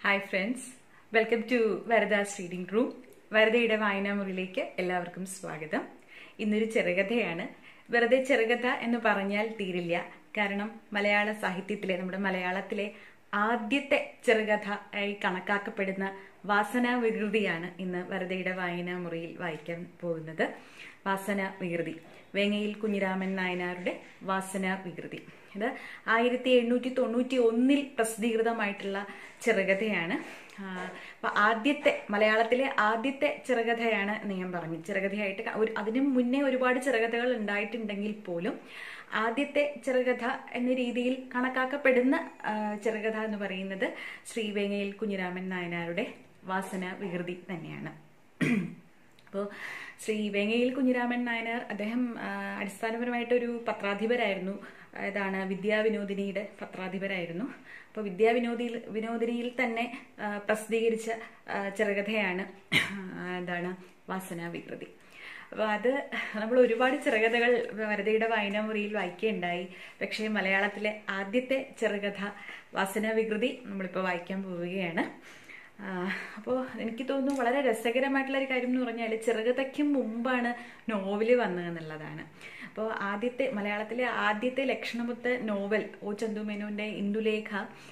Hi friends welcome to Varada's reading room വരദയുടെ വായനാമുറിയിലേക്ക് എല്ലാവർക്കും സ്വാഗതം ഇന്നൊരു ചെറുകഥയാണ് വെറുതെ ചെറുകഥ എന്ന് പറഞ്ഞാൽ തീരില്ല കാരണം മലയാള സാഹിത്യത്തിലെ നമ്മുടെ മലയാളത്തിലെ ആദ്യത്തെ ചെറുകഥ ആയി കണക്കാക്കപ്പെടുന്ന വാസന വികൃതിയാണ് ഇന്ന് വരദയുടെ വായനാമുറിയിൽ വായിക്കാൻ പോകുന്നത് വാസന വികൃതി വേങ്ങയിൽ കുഞ്ഞിരാമൻ നായനാരുടെ വാസന വികൃതി ഇത് ആയിരത്തി എണ്ണൂറ്റി തൊണ്ണൂറ്റി ഒന്നിൽ പ്രസിദ്ധീകൃതമായിട്ടുള്ള ചെറുകഥയാണ് അപ്പൊ ആദ്യത്തെ മലയാളത്തിലെ ആദ്യത്തെ ചെറുകഥയാണ് എന്ന് ഞാൻ പറഞ്ഞു ചെറുകഥയായിട്ട് ഒരു അതിനു മുന്നേ ഒരുപാട് ചെറുകഥകൾ ഉണ്ടായിട്ടുണ്ടെങ്കിൽ പോലും ആദ്യത്തെ ചെറുകഥ എന്ന രീതിയിൽ കണക്കാക്കപ്പെടുന്ന ചെറുകഥ എന്ന് പറയുന്നത് ശ്രീവേങ്ങയിൽ കുഞ്ഞിരാമൻ നായനാരുടെ വാസന വികൃതി തന്നെയാണ് അപ്പോൾ ശ്രീ വേങ്ങയിൽ കുഞ്ഞിരാമൻ നായനാർ അദ്ദേഹം അടിസ്ഥാനപരമായിട്ടൊരു പത്രാധിപരായിരുന്നു ഇതാണ് വിദ്യാവിനോദിനിയുടെ പത്രാധിപരായിരുന്നു അപ്പോൾ വിദ്യാവിനോദിയിൽ വിനോദിനിയിൽ തന്നെ പ്രസിദ്ധീകരിച്ച ചെറുകഥയാണ് എന്താണ് വാസന വികൃതി അപ്പോൾ അത് നമ്മൾ ഒരുപാട് ചെറുകഥകൾ വരതയുടെ വായനാമുറിയിൽ വായിക്കുകയുണ്ടായി പക്ഷേ മലയാളത്തിലെ ആദ്യത്തെ ചെറുകഥ വാസന വികൃതി നമ്മളിപ്പോൾ വായിക്കാൻ പോവുകയാണ് അപ്പോൾ എനിക്ക് തോന്നുന്നു വളരെ രസകരമായിട്ടുള്ള ഒരു കാര്യം എന്ന് പറഞ്ഞാൽ ചെറുകഥയ്ക്ക് മുമ്പാണ് നോവല് വന്നതെന്നുള്ളതാണ് അപ്പോൾ ആദ്യത്തെ മലയാളത്തിലെ ആദ്യത്തെ ലക്ഷണമൊത്ത നോവൽ ഒ ചന്തുമേനോന്റെ ഇന്ദുലേഖ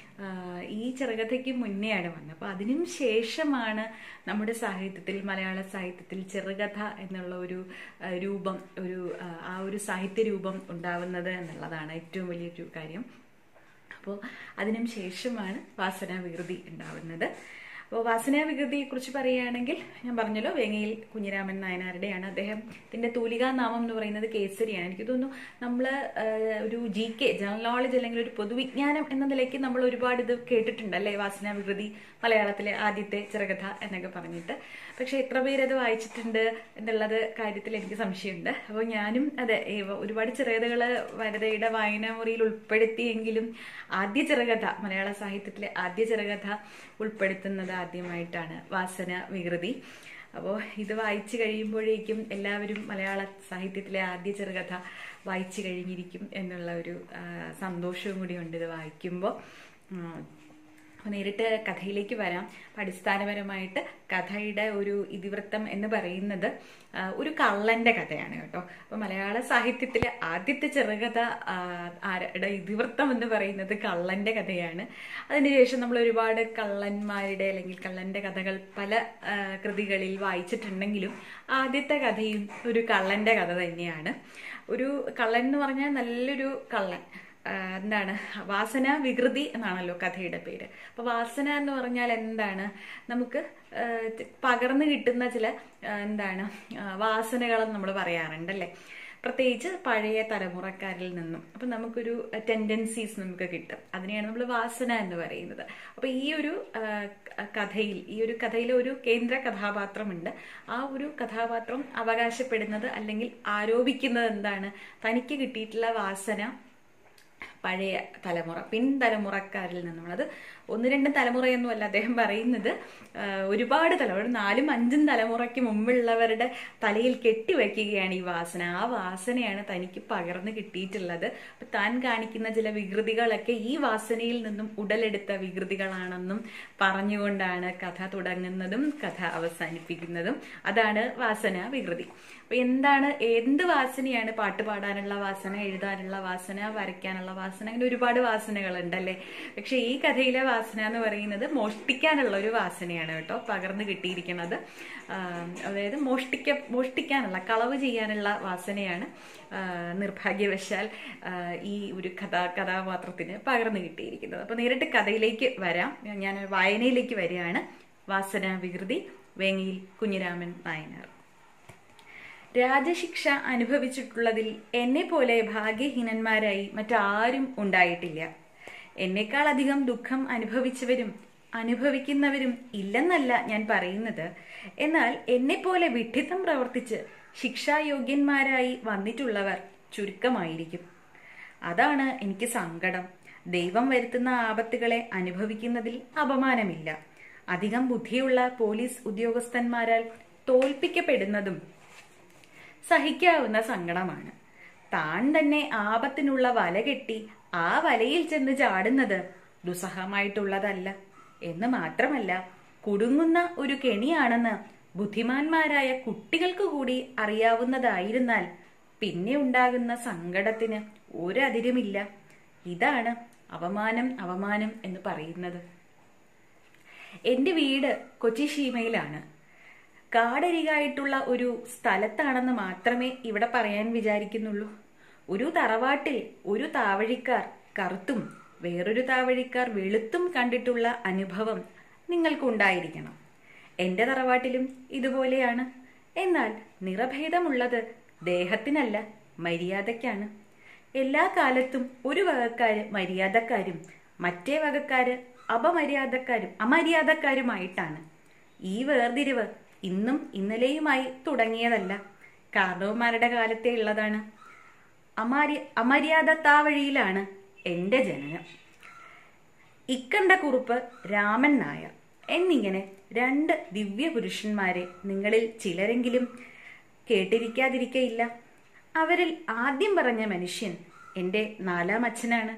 ഈ ചെറുകഥയ്ക്ക് മുന്നെയാണ് വന്നത് അപ്പോൾ അതിനും ശേഷമാണ് നമ്മുടെ സാഹിത്യത്തിൽ മലയാള സാഹിത്യത്തിൽ ചെറുകഥ എന്നുള്ള ഒരു രൂപം ഒരു ആ ഒരു സാഹിത്യ രൂപം ഉണ്ടാവുന്നത് എന്നുള്ളതാണ് ഏറ്റവും വലിയൊരു കാര്യം അപ്പോൾ അതിനും ശേഷമാണ് വാസന വികൃതി ഉണ്ടാവുന്നത് അപ്പോൾ വാസന വികൃതിയെ കുറിച്ച് പറയുകയാണെങ്കിൽ ഞാൻ പറഞ്ഞല്ലോ വേങ്ങയിൽ കുഞ്ഞിരാമൻ നായനാരുടെയാണ് അദ്ദേഹത്തിന്റെ തൂലികാ നാമം എന്ന് പറയുന്നത് കേസരിയാണ് എനിക്ക് തോന്നുന്നു നമ്മൾ ഒരു ജി കെ ജനറൽ നോളജ് അല്ലെങ്കിൽ ഒരു പൊതുവിജ്ഞാനം എന്ന നിലയ്ക്ക് നമ്മൾ ഒരുപാട് ഇത് കേട്ടിട്ടുണ്ട് അല്ലേ വാസന വികൃതി മലയാളത്തിലെ ആദ്യത്തെ ചെറുകഥ എന്നൊക്കെ പറഞ്ഞിട്ട് പക്ഷെ എത്ര പേരത് വായിച്ചിട്ടുണ്ട് എന്നുള്ളത് കാര്യത്തിൽ എനിക്ക് സംശയമുണ്ട് അപ്പോൾ ഞാനും അതെ ഒരുപാട് ചെറുകഥകൾ വരതയുടെ വായനാമുറിയിൽ ഉൾപ്പെടുത്തിയെങ്കിലും ആദ്യ ചെറുകഥ മലയാള സാഹിത്യത്തിലെ ആദ്യ ചെറുകഥ ഉൾപ്പെടുത്തുന്നത് ആദ്യമായിട്ടാണ് വാസന വികൃതി അപ്പോൾ ഇത് വായിച്ചു കഴിയുമ്പോഴേക്കും എല്ലാവരും മലയാള സാഹിത്യത്തിലെ ആദ്യ ചെറുകഥ വായിച്ചു കഴിഞ്ഞിരിക്കും എന്നുള്ള ഒരു സന്തോഷവും കൂടി ഉണ്ട് ഇത് വായിക്കുമ്പോൾ നേരിട്ട് കഥയിലേക്ക് വരാം അടിസ്ഥാനപരമായിട്ട് കഥയുടെ ഒരു ഇതിവൃത്തം എന്ന് പറയുന്നത് ഒരു കള്ളന്റെ കഥയാണ് കേട്ടോ അപ്പൊ മലയാള സാഹിത്യത്തിലെ ആദ്യത്തെ ചെറുകഥ ആരുടെ ഇതിവൃത്തം എന്ന് പറയുന്നത് കള്ളന്റെ കഥയാണ് അതിനുശേഷം നമ്മൾ ഒരുപാട് കള്ളന്മാരുടെ അല്ലെങ്കിൽ കള്ളന്റെ കഥകൾ പല കൃതികളിൽ വായിച്ചിട്ടുണ്ടെങ്കിലും ആദ്യത്തെ കഥയും ഒരു കള്ളന്റെ കഥ തന്നെയാണ് ഒരു കള്ളൻ എന്ന് പറഞ്ഞാൽ നല്ലൊരു കള്ളൻ എന്താണ് വാസന വികൃതി എന്നാണല്ലോ കഥയുടെ പേര് അപ്പൊ വാസന എന്ന് പറഞ്ഞാൽ എന്താണ് നമുക്ക് പകർന്നു കിട്ടുന്ന ചില എന്താണ് വാസനകളെന്ന് നമ്മൾ പറയാറുണ്ടല്ലേ പ്രത്യേകിച്ച് പഴയ തലമുറക്കാരിൽ നിന്നും അപ്പം നമുക്കൊരു ടെൻഡൻസീസ് നമുക്ക് കിട്ടും അതിനെയാണ് നമ്മൾ വാസന എന്ന് പറയുന്നത് അപ്പം ഈ ഒരു കഥയിൽ ഈ ഒരു കഥയിലെ ഒരു കേന്ദ്ര കഥാപാത്രമുണ്ട് ആ ഒരു കഥാപാത്രം അവകാശപ്പെടുന്നത് അല്ലെങ്കിൽ ആരോപിക്കുന്നത് എന്താണ് തനിക്ക് കിട്ടിയിട്ടുള്ള വാസന പഴയ തലമുറ പിൻതലമുറക്കാരിൽ നിന്നും അത് ഒന്ന് രണ്ടും തലമുറയൊന്നുമല്ല അദ്ദേഹം പറയുന്നത് ഒരുപാട് തലമുറ നാലും അഞ്ചും തലമുറയ്ക്ക് മുമ്പുള്ളവരുടെ തലയിൽ കെട്ടിവെക്കുകയാണ് ഈ വാസന ആ വാസനയാണ് തനിക്ക് പകർന്നു കിട്ടിയിട്ടുള്ളത് അപ്പൊ താൻ കാണിക്കുന്ന ചില വികൃതികളൊക്കെ ഈ വാസനയിൽ നിന്നും ഉടലെടുത്ത വികൃതികളാണെന്നും പറഞ്ഞുകൊണ്ടാണ് കഥ തുടങ്ങുന്നതും കഥ അവസാനിപ്പിക്കുന്നതും അതാണ് വാസന വികൃതി അപ്പൊ എന്താണ് എന്ത് വാസനയാണ് പാട്ട് പാടാനുള്ള വാസന എഴുതാനുള്ള വാസന വരയ്ക്കാനുള്ള വാസന അങ്ങനെ ഒരുപാട് വാസനകളുണ്ട് അല്ലേ പക്ഷെ ഈ കഥയിലെ വാസന എന്ന് പറയുന്നത് മോഷ്ടിക്കാനുള്ള ഒരു വാസനയാണ് കേട്ടോ പകർന്നു കിട്ടിയിരിക്കുന്നത് അതായത് മോഷ്ടിക്ക മോഷ്ടിക്കാനുള്ള കളവ് ചെയ്യാനുള്ള വാസനയാണ് നിർഭാഗ്യവശാൽ ഈ ഒരു കഥാ കഥാപാത്രത്തിന് പകർന്നു കിട്ടിയിരിക്കുന്നത് അപ്പൊ നേരിട്ട് കഥയിലേക്ക് വരാം ഞാൻ വായനയിലേക്ക് വരികയാണ് വാസന വികൃതി വേങ്ങയിൽ കുഞ്ഞിരാമൻ നായനാർ രാജശിക്ഷ അനുഭവിച്ചിട്ടുള്ളതിൽ എന്നെ പോലെ ഭാഗ്യഹീനന്മാരായി മറ്റാരും ഉണ്ടായിട്ടില്ല എന്നെക്കാൾ അധികം ദുഃഖം അനുഭവിച്ചവരും അനുഭവിക്കുന്നവരും ഇല്ലെന്നല്ല ഞാൻ പറയുന്നത് എന്നാൽ എന്നെപ്പോലെ വിഡ്ഢിത്തം പ്രവർത്തിച്ച് ശിക്ഷായോഗ്യന്മാരായി വന്നിട്ടുള്ളവർ ചുരുക്കമായിരിക്കും അതാണ് എനിക്ക് സങ്കടം ദൈവം വരുത്തുന്ന ആപത്തുകളെ അനുഭവിക്കുന്നതിൽ അപമാനമില്ല അധികം ബുദ്ധിയുള്ള പോലീസ് ഉദ്യോഗസ്ഥന്മാരാൽ തോൽപ്പിക്കപ്പെടുന്നതും സഹിക്കാവുന്ന സങ്കടമാണ് താൻ തന്നെ ആപത്തിനുള്ള വല കെട്ടി ആ വലയിൽ ചെന്ന് ചാടുന്നത് ദുസ്സഹമായിട്ടുള്ളതല്ല എന്ന് മാത്രമല്ല കുടുങ്ങുന്ന ഒരു കെണിയാണെന്ന് ബുദ്ധിമാന്മാരായ കുട്ടികൾക്ക് കൂടി അറിയാവുന്നതായിരുന്നാൽ പിന്നെ ഉണ്ടാകുന്ന സങ്കടത്തിന് ഒരതിരുമില്ല ഇതാണ് അവമാനം അവമാനം എന്ന് പറയുന്നത് എന്റെ വീട് കൊച്ചി ഷീമയിലാണ് കാടരികായിട്ടുള്ള ഒരു സ്ഥലത്താണെന്ന് മാത്രമേ ഇവിടെ പറയാൻ വിചാരിക്കുന്നുള്ളൂ ഒരു തറവാട്ടിൽ ഒരു താവഴിക്കാർ കറുത്തും വേറൊരു താവഴിക്കാർ വെളുത്തും കണ്ടിട്ടുള്ള അനുഭവം നിങ്ങൾക്കുണ്ടായിരിക്കണം എന്റെ തറവാട്ടിലും ഇതുപോലെയാണ് എന്നാൽ നിറഭേദമുള്ളത് ദേഹത്തിനല്ല മര്യാദയ്ക്കാണ് എല്ലാ കാലത്തും ഒരു വകക്കാര് മര്യാദക്കാരും മറ്റേ വകക്കാര് അപമര്യാദക്കാരും അമര്യാദക്കാരുമായിട്ടാണ് ഈ വേർതിരിവ് ഇന്നും ഇന്നലെയുമായി തുടങ്ങിയതല്ല കാർണവന്മാരുടെ കാലത്തെ ഉള്ളതാണ് അമാര്യ അമര്യാദ താവഴിയിലാണ് എന്റെ ജനനം ഇക്കണ്ട കുറുപ്പ് രാമൻ നായർ എന്നിങ്ങനെ രണ്ട് ദിവ്യ പുരുഷന്മാരെ നിങ്ങളിൽ ചിലരെങ്കിലും കേട്ടിരിക്കാതിരിക്കയില്ല അവരിൽ ആദ്യം പറഞ്ഞ മനുഷ്യൻ എൻ്റെ നാലാം അച്ഛനാണ്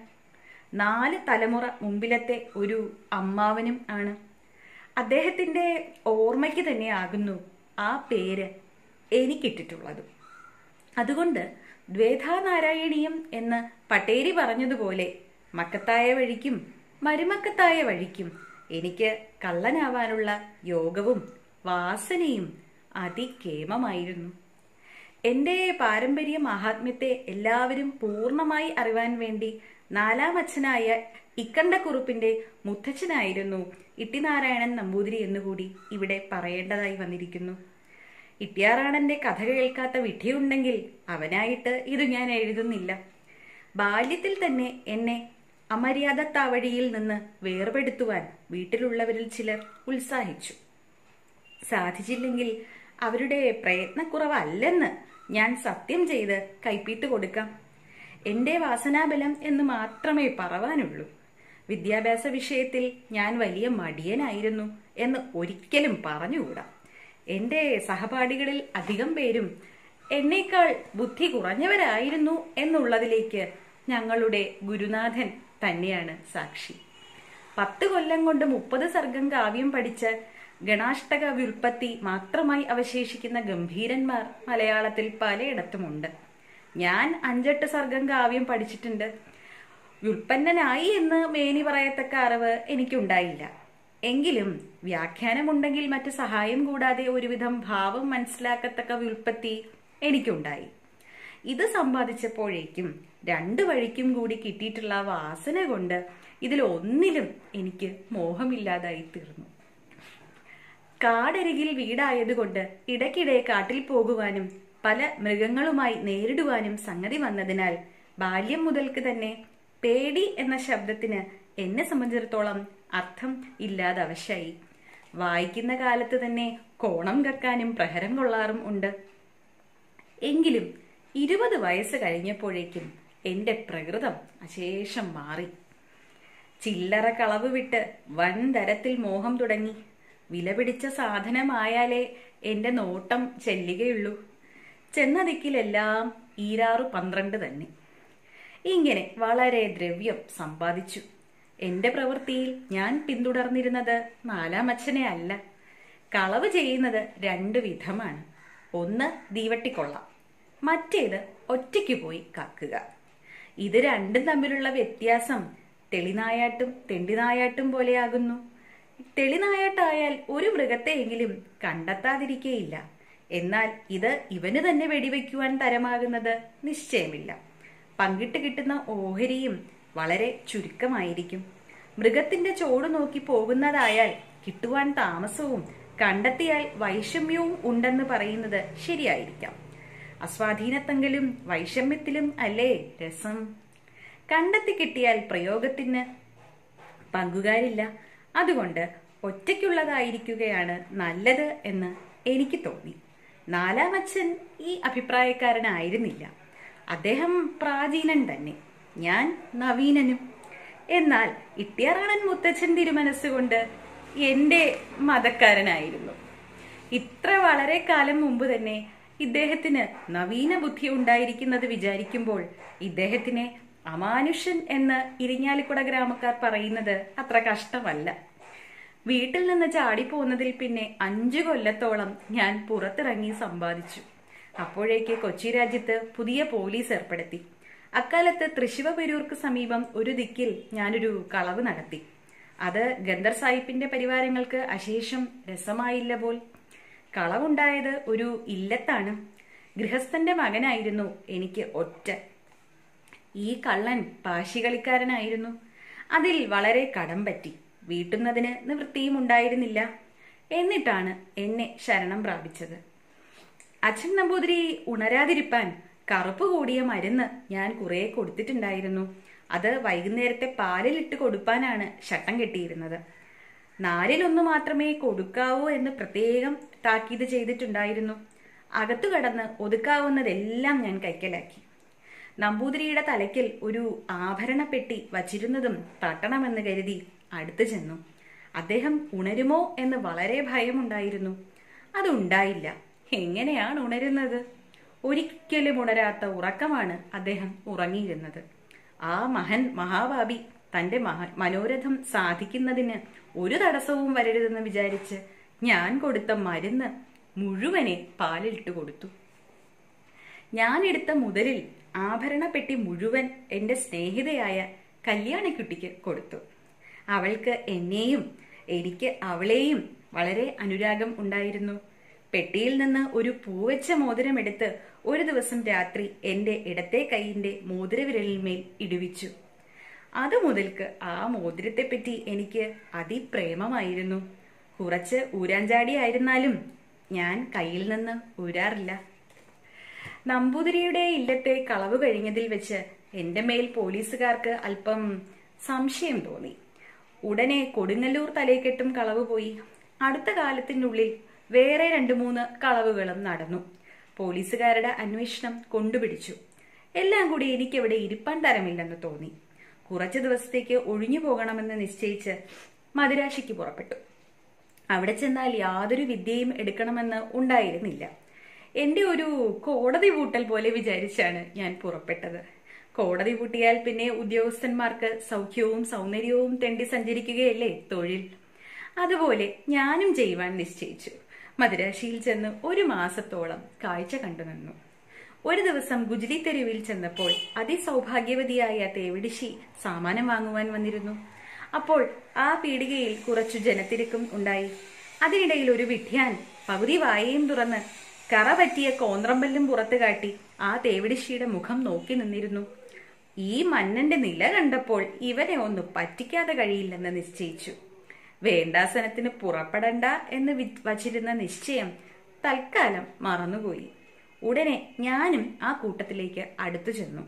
നാല് തലമുറ മുമ്പിലത്തെ ഒരു അമ്മാവനും ആണ് അദ്ദേഹത്തിന്റെ ഓർമ്മയ്ക്ക് തന്നെയാകുന്നു ആ പേര് എനിക്കിട്ടിട്ടുള്ളത് അതുകൊണ്ട് ദ്വേധാനാരായണീയം എന്ന് പട്ടേരി പറഞ്ഞതുപോലെ മക്കത്തായ വഴിക്കും മരുമക്കത്തായ വഴിക്കും എനിക്ക് കള്ളനാവാനുള്ള യോഗവും വാസനയും അതികേമമായിരുന്നു എന്റെ പാരമ്പര്യ മഹാത്മ്യത്തെ എല്ലാവരും പൂർണ്ണമായി അറിവാൻ വേണ്ടി നാലാമച്ഛനായ ഇക്കണ്ടക്കുറുപ്പിന്റെ മുത്തച്ഛനായിരുന്നു ഇട്ടിനാരായണൻ നമ്പൂതിരി എന്നുകൂടി ഇവിടെ പറയേണ്ടതായി വന്നിരിക്കുന്നു ഇട്ടിയാറാണന്റെ കഥ കേൾക്കാത്ത വിധിയുണ്ടെങ്കിൽ അവനായിട്ട് ഇത് ഞാൻ എഴുതുന്നില്ല ബാല്യത്തിൽ തന്നെ എന്നെ അമര്യാദ താവഴിയിൽ നിന്ന് വേർപെടുത്തുവാൻ വീട്ടിലുള്ളവരിൽ ചിലർ ഉത്സാഹിച്ചു സാധിച്ചില്ലെങ്കിൽ അവരുടെ പ്രയത്നക്കുറവല്ലെന്ന് ഞാൻ സത്യം ചെയ്ത് കൈപ്പീട്ട് കൊടുക്കാം എന്റെ വാസനാബലം എന്ന് മാത്രമേ പറവാനുള്ളൂ വിദ്യാഭ്യാസ വിഷയത്തിൽ ഞാൻ വലിയ മടിയനായിരുന്നു എന്ന് ഒരിക്കലും പറഞ്ഞുകൂടാ എന്റെ സഹപാഠികളിൽ അധികം പേരും എന്നേക്കാൾ ബുദ്ധി കുറഞ്ഞവരായിരുന്നു എന്നുള്ളതിലേക്ക് ഞങ്ങളുടെ ഗുരുനാഥൻ തന്നെയാണ് സാക്ഷി പത്ത് കൊല്ലം കൊണ്ട് മുപ്പത് സർഗം കാവ്യം പഠിച്ച് ഗണാഷ്ടക വ്യുൽപ്പത്തി മാത്രമായി അവശേഷിക്കുന്ന ഗംഭീരന്മാർ മലയാളത്തിൽ പലയിടത്തുമുണ്ട് ഞാൻ അഞ്ചെട്ട് സർഗം കാവ്യം പഠിച്ചിട്ടുണ്ട് വ്യുൽപ്പന്നനായി എന്ന് മേനി പറയത്തക്ക അറിവ് എനിക്കുണ്ടായില്ല എങ്കിലും വ്യാഖ്യാനമുണ്ടെങ്കിൽ മറ്റ് സഹായം കൂടാതെ ഒരുവിധം ഭാവം മനസ്സിലാക്കത്തക്ക വ്യുൽപ്പത്തി എനിക്കുണ്ടായി ഇത് സമ്പാദിച്ചപ്പോഴേക്കും രണ്ടു വഴിക്കും കൂടി കിട്ടിയിട്ടുള്ള വാസന കൊണ്ട് ഇതിൽ ഒന്നിലും എനിക്ക് മോഹമില്ലാതായി തീർന്നു കാടരികിൽ വീടായതുകൊണ്ട് ഇടയ്ക്കിടെ കാട്ടിൽ പോകുവാനും പല മൃഗങ്ങളുമായി നേരിടുവാനും സംഗതി വന്നതിനാൽ ബാല്യം മുതൽക്ക് തന്നെ പേടി എന്ന ശബ്ദത്തിന് എന്നെ സംബന്ധിച്ചിടത്തോളം അർത്ഥം ഇല്ലാതെ അവശായി വായിക്കുന്ന കാലത്ത് തന്നെ കോണം കക്കാനും പ്രഹരം കൊള്ളാറും ഉണ്ട് എങ്കിലും ഇരുപത് വയസ്സ് കഴിഞ്ഞപ്പോഴേക്കും എന്റെ പ്രകൃതം അശേഷം മാറി ചില്ലറ കളവ് വിട്ട് വൻ തരത്തിൽ മോഹം തുടങ്ങി വിലപിടിച്ച സാധനമായാലേ എന്റെ നോട്ടം ചെല്ലുകയുള്ളൂ ചെന്ന ദിക്കിലെല്ലാം ഈരാറു പന്ത്രണ്ട് തന്നെ ഇങ്ങനെ വളരെ ദ്രവ്യം സമ്പാദിച്ചു എന്റെ പ്രവൃത്തിയിൽ ഞാൻ പിന്തുടർന്നിരുന്നത് നാലാമച്ഛനെ അല്ല കളവ് ചെയ്യുന്നത് രണ്ട് വിധമാണ് ഒന്ന് ദീവട്ടിക്കൊള്ളാം മറ്റേത് ഒറ്റയ്ക്ക് പോയി കക്കുക ഇത് രണ്ടും തമ്മിലുള്ള വ്യത്യാസം തെളിനായാട്ടും തെണ്ടിനായാട്ടും പോലെയാകുന്നു തെളിനായാട്ടായാൽ ഒരു മൃഗത്തെയെങ്കിലും കണ്ടെത്താതിരിക്കേയില്ല എന്നാൽ ഇത് ഇവന് തന്നെ വെടിവെക്കുവാൻ തരമാകുന്നത് നിശ്ചയമില്ല പങ്കിട്ട് കിട്ടുന്ന ഓഹരിയും വളരെ ചുരുക്കമായിരിക്കും മൃഗത്തിന്റെ ചോട് നോക്കി പോകുന്നതായാൽ കിട്ടുവാൻ താമസവും കണ്ടെത്തിയാൽ വൈഷമ്യവും ഉണ്ടെന്ന് പറയുന്നത് ശരിയായിരിക്കാം അസ്വാധീനത്തെങ്കിലും വൈഷമ്യത്തിലും അല്ലേ രസം കണ്ടെത്തി കിട്ടിയാൽ പ്രയോഗത്തിന് പങ്കുകാരില്ല അതുകൊണ്ട് ഒറ്റയ്ക്കുള്ളതായിരിക്കുകയാണ് നല്ലത് എന്ന് എനിക്ക് തോന്നി നാലാമച്ഛൻ ഈ അഭിപ്രായക്കാരനായിരുന്നില്ല അദ്ദേഹം പ്രാചീനൻ തന്നെ ഞാൻ നവീനനും എന്നാൽ ഇട്ടിയാറാണൻ മുത്തച്ഛൻ തിരുമനസ്സുകൊണ്ട് എന്റെ മതക്കാരനായിരുന്നു ഇത്ര വളരെ കാലം മുമ്പ് തന്നെ ഇദ്ദേഹത്തിന് നവീന ബുദ്ധി ഉണ്ടായിരിക്കുന്നത് വിചാരിക്കുമ്പോൾ ഇദ്ദേഹത്തിനെ അമാനുഷ്യൻ എന്ന് ഇരിങ്ങാലിക്കുട ഗ്രാമക്കാർ പറയുന്നത് അത്ര കഷ്ടമല്ല വീട്ടിൽ നിന്ന് ചാടിപ്പോകുന്നതിൽ പിന്നെ അഞ്ചു കൊല്ലത്തോളം ഞാൻ പുറത്തിറങ്ങി സമ്പാദിച്ചു അപ്പോഴേക്ക് കൊച്ചി രാജ്യത്ത് പുതിയ പോലീസ് ഏർപ്പെടുത്തി അക്കാലത്ത് തൃശിവപെരൂർക്ക് സമീപം ഒരു ദിക്കിൽ ഞാനൊരു കളവ് നടത്തി അത് ഗന്ദർ സാഹിബിന്റെ പരിവാരങ്ങൾക്ക് അശേഷം രസമായില്ല പോൽ കളവുണ്ടായത് ഒരു ഇല്ലത്താണ് ഗൃഹസ്ഥന്റെ മകനായിരുന്നു എനിക്ക് ഒറ്റ ഈ കള്ളൻ പാശി കളിക്കാരനായിരുന്നു അതിൽ വളരെ കടം പറ്റി വീട്ടുന്നതിന് നിവൃത്തിയും ഉണ്ടായിരുന്നില്ല എന്നിട്ടാണ് എന്നെ ശരണം പ്രാപിച്ചത് അച്ഛൻ നമ്പൂതിരി ഉണരാതിരിപ്പാൻ കറുപ്പ് കൂടിയ മരുന്ന് ഞാൻ കുറെ കൊടുത്തിട്ടുണ്ടായിരുന്നു അത് വൈകുന്നേരത്തെ പാലിലിട്ട് കൊടുപ്പാനാണ് ശട്ടം കെട്ടിയിരുന്നത് നാലിലൊന്നു മാത്രമേ കൊടുക്കാവൂ എന്ന് പ്രത്യേകം താക്കീത് ചെയ്തിട്ടുണ്ടായിരുന്നു അകത്തു കടന്ന് ഒതുക്കാവുന്നതെല്ലാം ഞാൻ കൈക്കലാക്കി നമ്പൂതിരിയുടെ തലയ്ക്കൽ ഒരു ആഭരണപ്പെട്ടി വച്ചിരുന്നതും തട്ടണമെന്ന് കരുതി അടുത്തു ചെന്നു അദ്ദേഹം ഉണരുമോ എന്ന് വളരെ ഭയമുണ്ടായിരുന്നു അതുണ്ടായില്ല എങ്ങനെയാണ് ഉണരുന്നത് ഒരിക്കലും ഉണരാത്ത ഉറക്കമാണ് അദ്ദേഹം ഉറങ്ങിയിരുന്നത് ആ മഹൻ മഹാഭാവി തന്റെ മഹ മനോരഥം സാധിക്കുന്നതിന് ഒരു തടസ്സവും വരരുതെന്ന് വിചാരിച്ച് ഞാൻ കൊടുത്ത മരുന്ന് മുഴുവനെ പാലിലിട്ട് കൊടുത്തു ഞാൻ എടുത്ത മുതലിൽ ആഭരണപ്പെട്ടി മുഴുവൻ എന്റെ സ്നേഹിതയായ കല്യാണിക്കുട്ടിക്ക് കൊടുത്തു അവൾക്ക് എന്നെയും എനിക്ക് അവളെയും വളരെ അനുരാഗം ഉണ്ടായിരുന്നു പെട്ടിയിൽ നിന്ന് ഒരു പൂവെച്ച മോതിരമെടുത്ത് ഒരു ദിവസം രാത്രി എന്റെ ഇടത്തെ കൈയിന്റെ മോതിരവിരലിന്മേൽ ഇടുവിച്ചു അത് മുതൽക്ക് ആ മോതിരത്തെപ്പറ്റി എനിക്ക് അതിപ്രേമമായിരുന്നു കുറച്ച് ഊരാഞ്ചാടിയായിരുന്നാലും ഞാൻ കയ്യിൽ നിന്ന് ഊരാറില്ല നമ്പൂതിരിയുടെ ഇല്ലത്തെ കളവ് കഴിഞ്ഞതിൽ വെച്ച് എന്റെ മേൽ പോലീസുകാർക്ക് അല്പം സംശയം തോന്നി ഉടനെ കൊടുങ്ങല്ലൂർ തലേക്കെട്ടും കളവ് പോയി അടുത്ത കാലത്തിനുള്ളിൽ വേറെ രണ്ടു മൂന്ന് കളവുകളും നടന്നു പോലീസുകാരുടെ അന്വേഷണം കൊണ്ടുപിടിച്ചു എല്ലാം കൂടി എനിക്കവിടെ ഇരിപ്പാൻ തരമില്ലെന്ന് തോന്നി കുറച്ചു ദിവസത്തേക്ക് ഒഴിഞ്ഞു പോകണമെന്ന് നിശ്ചയിച്ച് മദിരാശിക്ക് പുറപ്പെട്ടു അവിടെ ചെന്നാൽ യാതൊരു വിദ്യയും എടുക്കണമെന്ന് ഉണ്ടായിരുന്നില്ല എന്റെ ഒരു കോടതി പൂട്ടൽ പോലെ വിചാരിച്ചാണ് ഞാൻ പുറപ്പെട്ടത് കോടതി പൂട്ടിയാൽ പിന്നെ ഉദ്യോഗസ്ഥന്മാർക്ക് സൗഖ്യവും സൗന്ദര്യവും തെണ്ടി സഞ്ചരിക്കുകയല്ലേ തൊഴിൽ അതുപോലെ ഞാനും ചെയ്യുവാൻ നിശ്ചയിച്ചു മദുരാശിയിൽ ചെന്ന് ഒരു മാസത്തോളം കാഴ്ച കണ്ടു നിന്നു ഒരു ദിവസം ഗുജരി തെരുവിൽ ചെന്നപ്പോൾ അതിസൗഭാഗ്യവതിയായ തേവിടിശി സാമാനം വാങ്ങുവാൻ വന്നിരുന്നു അപ്പോൾ ആ പീടികയിൽ കുറച്ചു ജനത്തിരക്കും ഉണ്ടായി അതിനിടയിൽ ഒരു വിഡ്ഢ്യാൻ പകുതി വായയും തുറന്ന് കറ പറ്റിയ കോന്ത്രമ്പല്ലും പുറത്തു കാട്ടി ആ തേവിടിശിയുടെ മുഖം നോക്കി നിന്നിരുന്നു ഈ മന്നന്റെ നില കണ്ടപ്പോൾ ഇവനെ ഒന്ന് പറ്റിക്കാതെ കഴിയില്ലെന്ന് നിശ്ചയിച്ചു വേണ്ടാസനത്തിന് പുറപ്പെടണ്ട എന്ന് വി- വച്ചിരുന്ന നിശ്ചയം തൽക്കാലം മറന്നുപോയി ഉടനെ ഞാനും ആ കൂട്ടത്തിലേക്ക് അടുത്തു ചെന്നു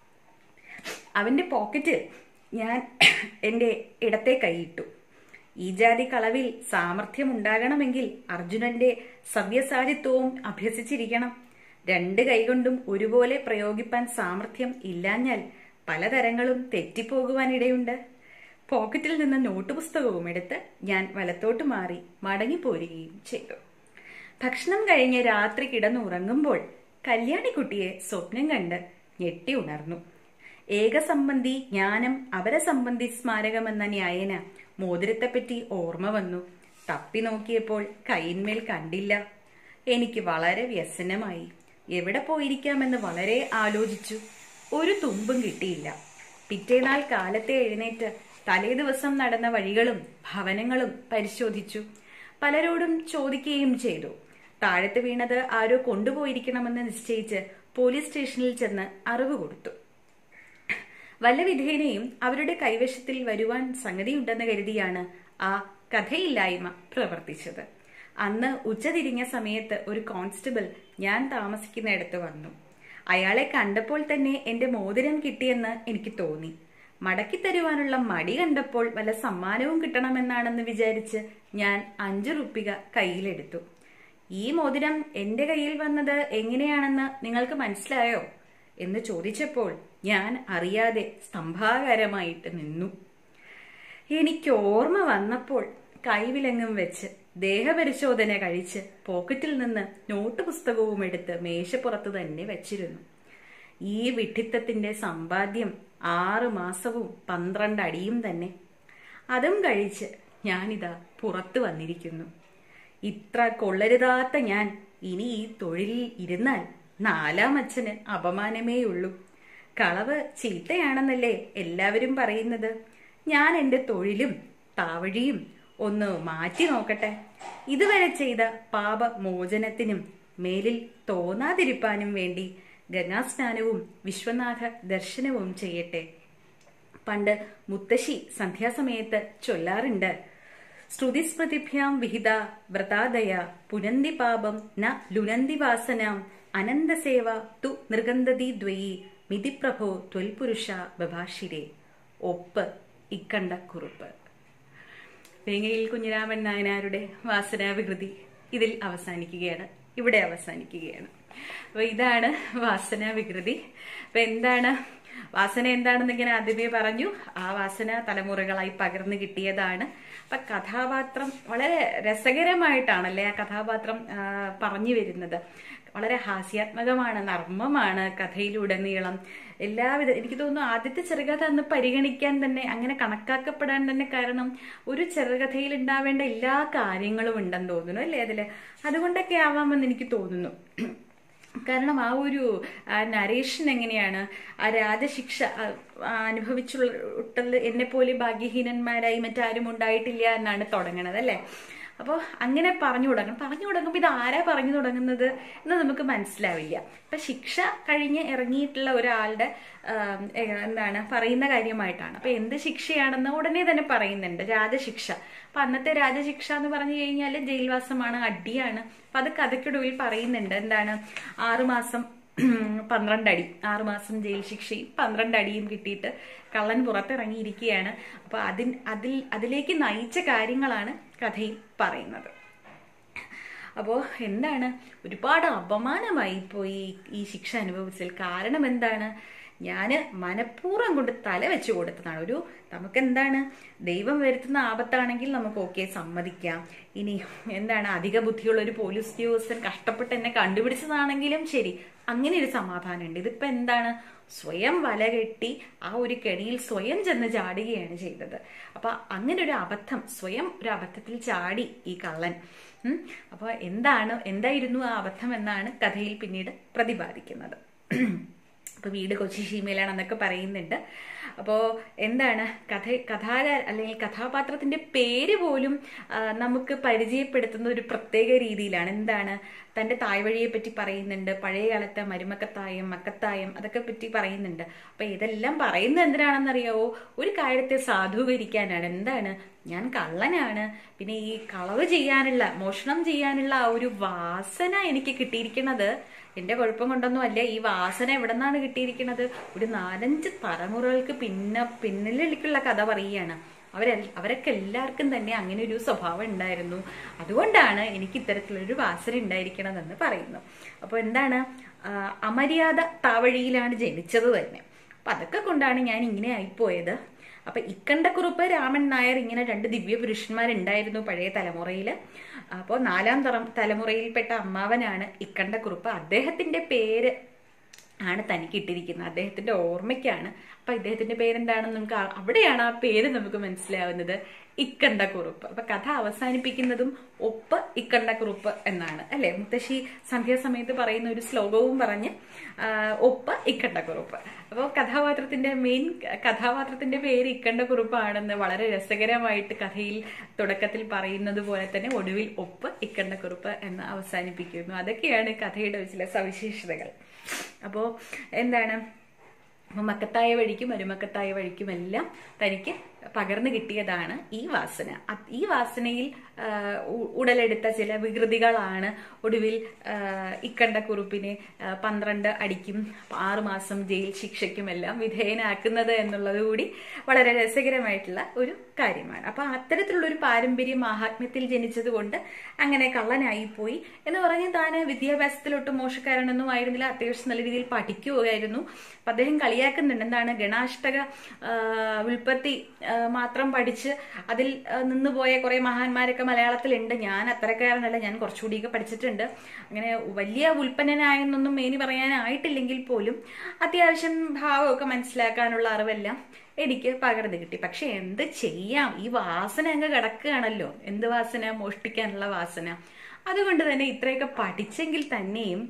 അവന്റെ പോക്കറ്റിൽ ഞാൻ എന്റെ ഇടത്തെ കൈയിട്ടു ഈ ജാതി കളവിൽ സാമർഥ്യം ഉണ്ടാകണമെങ്കിൽ അർജുനന്റെ സവ്യസാചിത്വവും അഭ്യസിച്ചിരിക്കണം രണ്ട് കൈകൊണ്ടും ഒരുപോലെ പ്രയോഗിപ്പാൻ സാമർഥ്യം ഇല്ലാഞ്ഞാൽ പലതരങ്ങളും തെറ്റിപ്പോകുവാനിടയുണ്ട് പോക്കറ്റിൽ നിന്ന് നോട്ട് പുസ്തകവും എടുത്ത് ഞാൻ വലത്തോട്ട് മാറി മടങ്ങിപ്പോരുകയും ചെയ്തു ഭക്ഷണം കഴിഞ്ഞ് രാത്രി കിടന്നുറങ്ങുമ്പോൾ കല്യാണിക്കുട്ടിയെ സ്വപ്നം കണ്ട് ഞെട്ടി ഉണർന്നു ഏകസംബന്ധി ജ്ഞാനം അപരസംബന്ധി സ്മാരകമെന്ന ന്യായന മോതിരത്തെപ്പറ്റി ഓർമ്മ വന്നു തപ്പി നോക്കിയപ്പോൾ കൈയിന്മേൽ കണ്ടില്ല എനിക്ക് വളരെ വ്യസനമായി എവിടെ പോയിരിക്കാമെന്ന് വളരെ ആലോചിച്ചു ഒരു തുമ്പും കിട്ടിയില്ല പിറ്റേനാൾ കാലത്തെ എഴുന്നേറ്റ് തലേ ദിവസം നടന്ന വഴികളും ഭവനങ്ങളും പരിശോധിച്ചു പലരോടും ചോദിക്കുകയും ചെയ്തു താഴത്ത് വീണത് ആരോ കൊണ്ടുപോയിരിക്കണമെന്ന് നിശ്ചയിച്ച് പോലീസ് സ്റ്റേഷനിൽ ചെന്ന് അറിവ് കൊടുത്തു വല്ല വിധേനയും അവരുടെ കൈവശത്തിൽ വരുവാൻ സംഗതിയുണ്ടെന്ന് കരുതിയാണ് ആ കഥയില്ലായ്മ പ്രവർത്തിച്ചത് അന്ന് ഉച്ചതിരിഞ്ഞ സമയത്ത് ഒരു കോൺസ്റ്റബിൾ ഞാൻ താമസിക്കുന്നിടത്ത് വന്നു അയാളെ കണ്ടപ്പോൾ തന്നെ എന്റെ മോതിരം കിട്ടിയെന്ന് എനിക്ക് തോന്നി മടക്കി തരുവാനുള്ള മടി കണ്ടപ്പോൾ വല്ല സമ്മാനവും കിട്ടണമെന്നാണെന്ന് വിചാരിച്ച് ഞാൻ അഞ്ചു റുപ്പിക കയ്യിലെടുത്തു ഈ മോതിരം എന്റെ കയ്യിൽ വന്നത് എങ്ങനെയാണെന്ന് നിങ്ങൾക്ക് മനസ്സിലായോ എന്ന് ചോദിച്ചപ്പോൾ ഞാൻ അറിയാതെ സ്തംഭാകാരമായിട്ട് നിന്നു എനിക്ക് ഓർമ്മ വന്നപ്പോൾ കൈവിലങ്ങും വെച്ച് ദേഹപരിശോധന കഴിച്ച് പോക്കറ്റിൽ നിന്ന് നോട്ട് പുസ്തകവും എടുത്ത് മേശപ്പുറത്ത് തന്നെ വെച്ചിരുന്നു ഈ വിഡ്ഢിത്തത്തിന്റെ സമ്പാദ്യം ആറ് മാസവും പന്ത്രണ്ട് അടിയും തന്നെ അതും കഴിച്ച് ഞാനിതാ പുറത്തു വന്നിരിക്കുന്നു ഇത്ര കൊള്ളരുതാത്ത ഞാൻ ഇനി ഈ തൊഴിലിൽ ഇരുന്നാൽ നാലാം അച്ഛന് അപമാനമേയുള്ളൂ കളവ് ചീത്തയാണെന്നല്ലേ എല്ലാവരും പറയുന്നത് ഞാൻ എൻ്റെ തൊഴിലും താവഴിയും ഒന്ന് മാറ്റി നോക്കട്ടെ ഇതുവരെ ചെയ്ത പാപമോചനത്തിനും മേലിൽ തോന്നാതിരിപ്പാനും വേണ്ടി ഗംഗാസ്നാനവും വിശ്വനാഥ ദർശനവും ചെയ്യട്ടെ പണ്ട് മുത്തശ്ശി സന്ധ്യാസമയത്ത് ചൊല്ലാറുണ്ട് ശ്രുതിസ്മൃതിഭ്യാം വിഹിത വ്രതാദയ പുനന്തി പാപം ന ലുനന്തി വാസനാം അനന്തസേവ തു നിർഗന്ധതി ദ്വയി മിതിപ്രഭോ ത്വൽപുരുഷ ബഭാഷിരേ ഒപ്പ് ഇക്കണ്ട കുറുപ്പ് വേങ്ങയിൽ കുഞ്ഞിരാമൻ നായനാരുടെ വാസനാവികൃതി ഇതിൽ അവസാനിക്കുകയാണ് ഇവിടെ അവസാനിക്കുകയാണ് അപ്പൊ ഇതാണ് വാസനാവികൃതി അപ്പൊ എന്താണ് വാസന എന്താണെന്ന് ഇങ്ങനെ ആദ്യമേ പറഞ്ഞു ആ വാസന തലമുറകളായി പകർന്നു കിട്ടിയതാണ് അപ്പൊ കഥാപാത്രം വളരെ രസകരമായിട്ടാണല്ലേ ആ കഥാപാത്രം ആ, പറഞ്ഞു വരുന്നത് വളരെ ഹാസ്യാത്മകമാണ് നർമ്മമാണ് കഥയിലുടനീളം എല്ലാവിധ എനിക്ക് തോന്നുന്നു ആദ്യത്തെ ചെറുകഥ അന്ന് പരിഗണിക്കാൻ തന്നെ അങ്ങനെ കണക്കാക്കപ്പെടാൻ തന്നെ കാരണം ഒരു ചെറുകഥയിൽ ഉണ്ടാവേണ്ട എല്ലാ കാര്യങ്ങളും ഉണ്ടെന്ന് തോന്നുന്നു അല്ലേ അതില് അതുകൊണ്ടൊക്കെ ആവാമെന്ന് എനിക്ക് തോന്നുന്നു കാരണം ആ ഒരു നരേഷൻ എങ്ങനെയാണ് ആ രാജശിക്ഷ ആ, ആ അനുഭവിച്ചുള്ളത് എന്നെ പോലെ ഭാഗ്യഹീനന്മാരായി മറ്റാരും ഉണ്ടായിട്ടില്ല എന്നാണ് തുടങ്ങണത് അല്ലേ അപ്പോൾ അങ്ങനെ പറഞ്ഞു തുടങ്ങും പറഞ്ഞു തുടങ്ങുമ്പോൾ ഇത് ആരാ പറഞ്ഞു തുടങ്ങുന്നത് എന്ന് നമുക്ക് മനസ്സിലാവില്ല ഇപ്പൊ ശിക്ഷ കഴിഞ്ഞ് ഇറങ്ങിയിട്ടുള്ള ഒരാളുടെ ആം, എ, എന്താണ് പറയുന്ന കാര്യമായിട്ടാണ് അപ്പൊ എന്ത് ശിക്ഷയാണെന്ന് ഉടനെ തന്നെ പറയുന്നുണ്ട് രാജശിക്ഷ അപ്പൊ അന്നത്തെ രാജശിക്ഷ എന്ന് പറഞ്ഞു കഴിഞ്ഞാൽ ജയിൽവാസമാണ് അടിയാണ് അപ്പൊ അത് കഥയ്ക്കൊടുവിൽ പറയുന്നുണ്ട് എന്താണ് ആറുമാസം പന്ത്രണ്ട് അടി ആറുമാസം ജയിൽ ശിക്ഷയും പന്ത്രണ്ട് അടിയും കിട്ടിയിട്ട് കള്ളൻ പുറത്തിറങ്ങിയിരിക്കുകയാണ് അപ്പൊ അതിൻ അതിൽ അതിലേക്ക് നയിച്ച കാര്യങ്ങളാണ് കഥയിൽ പറയുന്നത് അപ്പോൾ എന്താണ് ഒരുപാട് അപമാനമായി പോയി ഈ ശിക്ഷ അനുഭവിച്ചതിൽ കാരണം എന്താണ് ഞാൻ മനഃപൂർവ്വം കൊണ്ട് തല വെച്ച് കൊടുത്തതാണ് ഒരു നമുക്ക് എന്താണ് ദൈവം വരുത്തുന്ന ആപത്താണെങ്കിൽ നമുക്ക് ഓക്കെ സമ്മതിക്കാം ഇനി എന്താണ് അധിക ബുദ്ധിയുള്ള ഒരു പോലീസ് ഉദ്യോഗസ്ഥൻ കഷ്ടപ്പെട്ട് എന്നെ കണ്ടുപിടിച്ചതാണെങ്കിലും ശരി അങ്ങനെ ഒരു സമാധാനമുണ്ട് ഇതിപ്പോ എന്താണ് സ്വയം വല കെട്ടി ആ ഒരു കെണിയിൽ സ്വയം ചെന്ന് ചാടുകയാണ് ചെയ്തത് അപ്പൊ അങ്ങനെ ഒരു അബദ്ധം സ്വയം ഒരു അബദ്ധത്തിൽ ചാടി ഈ കള്ളൻ ഉം. അപ്പൊ എന്താണ് എന്തായിരുന്നു ആ അബദ്ധം എന്നാണ് കഥയിൽ പിന്നീട് പ്രതിപാദിക്കുന്നത് അപ്പൊ വീട് കൊച്ചി ശീമയിലാണെന്നൊക്കെ പറയുന്നുണ്ട് അപ്പോൾ എന്താണ് കഥ കഥാകാര അല്ലെങ്കിൽ കഥാപാത്രത്തിന്റെ പേര് പോലും ആ, നമുക്ക് പരിചയപ്പെടുത്തുന്ന ഒരു പ്രത്യേക രീതിയിലാണ് എന്താണ് തന്റെ തായ്വഴിയെ പറ്റി പറയുന്നുണ്ട് പഴയ കാലത്തെ മരുമക്കത്തായം മക്കത്തായം അതൊക്കെ പറ്റി പറയുന്നുണ്ട് അപ്പൊ ഇതെല്ലാം പറയുന്നത് എന്തിനാണെന്നറിയാവോ ഒരു കാര്യത്തെ സാധൂകരിക്കാനാണ് എന്താണ് ഞാൻ കള്ളനാണ് പിന്നെ ഈ കളവ് ചെയ്യാനുള്ള മോഷണം ചെയ്യാനുള്ള ആ ഒരു വാസന എനിക്ക് കിട്ടിയിരിക്കുന്നത് എന്റെ കുഴപ്പം കൊണ്ടൊന്നും അല്ല ഈ വാസന എവിടെ നിന്നാണ് കിട്ടിയിരിക്കുന്നത് ഒരു നാലഞ്ച് തലമുറകൾക്ക് പിന്നെ പിന്നിലേക്കുള്ള കഥ പറയുകയാണ് അവരെ അവരൊക്കെ എല്ലാവർക്കും തന്നെ അങ്ങനെ ഒരു സ്വഭാവം ഉണ്ടായിരുന്നു അതുകൊണ്ടാണ് എനിക്ക് ഇത്തരത്തിലൊരു വാസന ഉണ്ടായിരിക്കണമെന്ന് പറയുന്നു അപ്പോൾ എന്താണ് ആ, അമര്യാദ താവഴിയിലാണ് ജനിച്ചത് തന്നെ അപ്പൊ അതൊക്കെ കൊണ്ടാണ് ഞാൻ ഇങ്ങനെ ആയിപ്പോയത് അപ്പൊ ഇക്കണ്ടക്കുറുപ്പ് രാമൻ നായർ ഇങ്ങനെ രണ്ട് ദിവ്യ പുരുഷന്മാരുണ്ടായിരുന്നു പഴയ തലമുറയില് അപ്പോൾ നാലാം തറ തലമുറയിൽപ്പെട്ട അമ്മാവനാണ് ഇക്കണ്ടക്കുറുപ്പ് അദ്ദേഹത്തിന്റെ പേര് ആണ് തനിക്ക് ഇട്ടിരിക്കുന്നത് അദ്ദേഹത്തിന്റെ ഓർമ്മയ്ക്കാണ് അപ്പൊ ഇദ്ദേഹത്തിന്റെ പേരെന്താണെന്ന് നമുക്ക് ആ- അവിടെയാണ് ആ പേര് നമുക്ക് മനസ്സിലാവുന്നത് ഇക്കണ്ടക്കുറുപ്പ് അപ്പൊ കഥ അവസാനിപ്പിക്കുന്നതും ഒപ്പ് ഇക്കണ്ടക്കുറുപ്പ് എന്നാണ് അല്ലെ മുത്തശ്ശി സന്ധ്യാസമയത്ത് പറയുന്ന ഒരു ശ്ലോകവും പറഞ്ഞ് ആ, ഒപ്പ് ഇക്കണ്ടക്കുറുപ്പ് അപ്പോൾ കഥാപാത്രത്തിന്റെ മെയിൻ കഥാപാത്രത്തിന്റെ പേര് ഇക്കണ്ടക്കുറുപ്പാണെന്ന് വളരെ രസകരമായിട്ട് കഥയിൽ തുടക്കത്തിൽ പറയുന്നത് പോലെ തന്നെ ഒടുവിൽ ഒപ്പ് ഇക്കണ്ടക്കുറുപ്പ് എന്ന് അവസാനിപ്പിക്കുന്നു അതൊക്കെയാണ് കഥയുടെ ചില സവിശേഷതകൾ അപ്പോൾ എന്താണ് അപ്പം മക്കത്തായ വഴിക്കും മരുമക്കത്തായ വഴിക്കുമെല്ലാം തനിക്ക് പകർന്നു കിട്ടിയതാണ് ഈ വാസന അത് ഈ വാസനയിൽ ആ, ഉ- ഉടലെടുത്ത ചില വികൃതികളാണ് ഒടുവിൽ ആ, ഇക്കണ്ട കുറുപ്പിനെ ആ, പന്ത്രണ്ട് അടിക്കും ആറുമാസം ജയിൽ ശിക്ഷയ്ക്കുമെല്ലാം വിധേയനാക്കുന്നത് എന്നുള്ളത് കൂടി വളരെ രസകരമായിട്ടുള്ള ഒരു കാര്യമാണ് അപ്പൊ അത്തരത്തിലുള്ള ഒരു പാരമ്പര്യം മാഹാത്മ്യത്തിൽ ജനിച്ചത് കൊണ്ട് അങ്ങനെ കള്ളനായി പോയി എന്ന് പറഞ്ഞ് താൻ വിദ്യാഭ്യാസത്തിലൊട്ടും മോശക്കാരനൊന്നും ആയിരുന്നില്ല അത്യാവശ്യം നല്ല രീതിയിൽ പഠിക്കുകയായിരുന്നു അപ്പൊ അദ്ദേഹം കളിയാക്കുന്നുണ്ട് എന്താണ് ഗണാഷ്ടക ആ, ഉൽപ്പത്തി ആ, മാത്രം പഠിച്ച് അതിൽ ആ, നിന്നുപോയ കുറെ മഹാന്മാരൊക്കെ മലയാളത്തിലുണ്ട് ഞാൻ അത്തരക്കാരനല്ല ഞാൻ കുറച്ചുകൂടിയൊക്കെ പഠിച്ചിട്ടുണ്ട് അങ്ങനെ വലിയ ഉൽപ്പന്നനായെന്നൊന്നും മേനി പറയാനായിട്ടില്ലെങ്കിൽ പോലും അത്യാവശ്യം ഭാവമൊക്കെ മനസ്സിലാക്കാനുള്ള അറിവെല്ലാം എനിക്ക് പകർന്നു കിട്ടി പക്ഷെ എന്ത് ചെയ്യാം ഈ വാസന അങ്ങ് കിടക്കുകയാണല്ലോ എന്ത് വാസന മോഷ്ടിക്കാനുള്ള വാസന അതുകൊണ്ട് തന്നെ ഇത്രയൊക്കെ പഠിച്ചെങ്കിൽ തന്നെയും